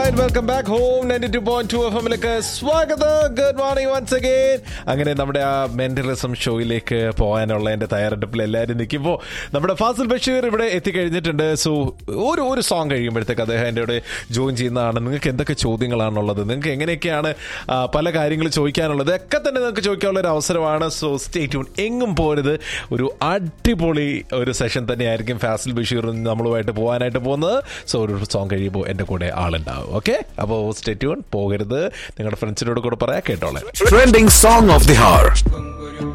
Right welcome back home ninety two point two F എമ്മിലേക്ക് സ്വാഗതം good morning once again അങ്ങനെ നമ്മുടെ ആ മെന്റലിസം ഷോയിലേക്ക് പോകാനുള്ള എന്റെ തയ്യാറെടുപ്പിൽ എല്ലാവരും നിൽക്കുമ്പോൾ നമ്മുടെ ഫാസിൽ ബഷീർ ഇവിടെ എത്തിക്കഴിഞ്ഞിട്ടുണ്ട് സോ ഒരു ഒരു സോങ് കഴിയുമ്പോഴത്തേക്ക് അദ്ദേഹം എൻ്റെ കൂടെ ജോയിൻ ചെയ്യുന്നതാണ് നിങ്ങൾക്ക് എന്തൊക്കെ ചോദ്യങ്ങളാണുള്ളത് നിങ്ങൾക്ക് എങ്ങനെയൊക്കെയാണ് ആ, പല കാര്യങ്ങൾ ചോദിക്കാനുള്ളത് ഒക്കെ തന്നെ നിങ്ങൾക്ക് ചോദിക്കാനുള്ള ഒരു അവസരമാണ് സോ സ്റ്റേ ട്യൂൺ എങ്ങും പോരുത് ഒരു അടിപൊളി ഒരു സെഷൻ തന്നെയായിരിക്കും ഫാസിൽ ബഷീറും നമ്മളുമായിട്ട് പോകാനായിട്ട് പോകുന്നത് സോ ഒരു സോങ് കഴിയുമ്പോൾ എൻ്റെ കൂടെ ആളുണ്ടാവും ഓക്കെ അപ്പോൾ സ്റ്റേ ട്യൂൺ പോകരുത് നിങ്ങളുടെ ഫ്രണ്ട്സിനോട് കൂടെ പറയാം കേട്ടോളെ Trending song of the hour. Gongoro